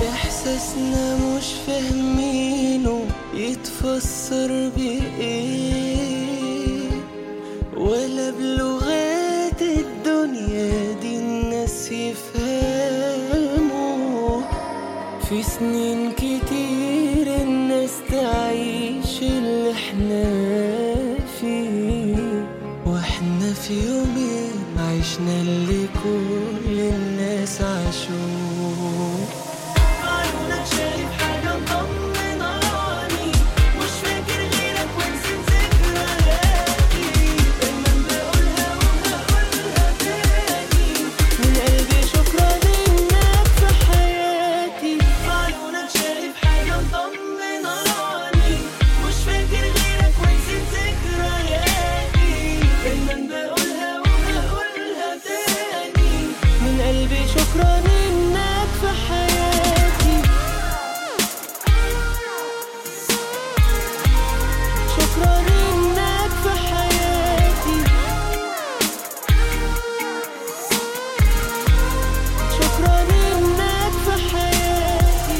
إحساسنا مش فاهمينه يتفسر بإيه ولا بلغات الدنيا دي الناس يفهموا في سنين كتير الناس تعيش اللي احنا فيه واحنا في يومين عشنا اللي كل الناس عاشوه عيونك شايف حاجة مطمناني مش فاكر غيرك ونسيت ذكرياتي دايما بقولها وهقولها تاني من قلبي شكرا انك في حياتي عيونك شايف حاجة مطمناني مش فاكر غيرك ونسيت ذكرياتي دايما بقولها وهقولها تاني من قلبي شكرا انك في حياتي شكرا انك في حياتي شكرا انك في حياتي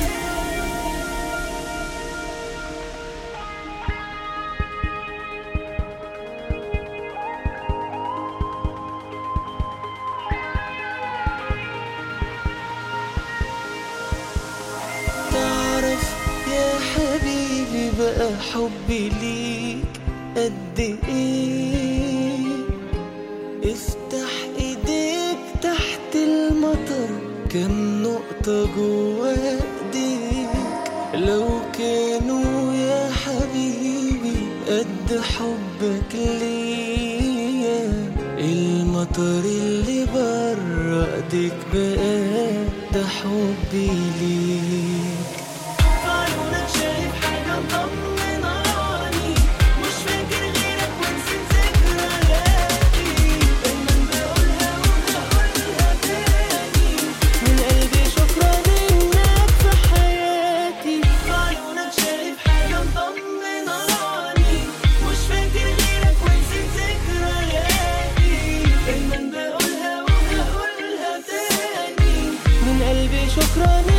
تعرف يا حبيبي بقى حبي ليك قد ايه افتح ايديك تحت المطر كم نقطة جوا ايديك لو كانوا يا حبيبي قد حبك ليا المطر اللي برا ايديك بقى ده حبي ليك عيونك شايف حاجة مطمناني مش فاكر غيرك ونسيت ذكرياتي دايما بقولها وهقولها تاني من قلبي شكرا انك في حياتي عيونك شايف حاجة مطمناني مش فاكر غيرك ونسيت ذكرياتي دايما بقولها وهقولها تاني من قلبي شكرا